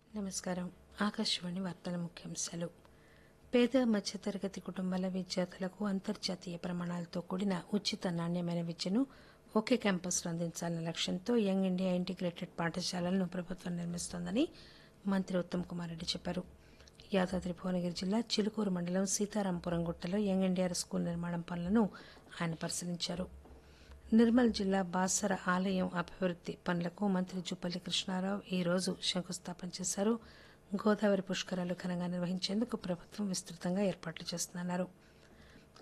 నమస్కారం ఆకాశవాణి వార్తల ముఖ్యాంశాలు పేద మధ్యతరగతి కుటుంబాల విద్యార్థులకు అంతర్జాతీయ ప్రమాణాలతో కూడిన ఉచిత నాణ్యమైన విద్యను ఒకే క్యాంపస్లో అందించాలన్న లక్ష్యంతో యంగ్ ఇండియా ఇంటిగ్రేటెడ్ పాఠశాలలను ప్రభుత్వం నిర్మిస్తోందని మంత్రి ఉత్తమ్ కుమార్ రెడ్డి చెప్పారు యాదాద్రి భువనగిరి జిల్లా చిలుకూరు మండలం సీతారాంపురం గుట్టలో యంగ్ ఇండియా స్కూల్ నిర్మాణం పనులను ఆయన పరిశీలించారు నిర్మల్ జిల్లా బాసర ఆలయం అభివృద్ది పనులకు మంత్రి జుపల్లి కృష్ణారావు ఈ రోజు శంకుస్థాపన చేశారు గోదావరి పుష్కరాలు ఘనంగా నిర్వహించేందుకు ప్రభుత్వం విస్తృతంగా ఏర్పాట్లు చేస్తుందన్నారు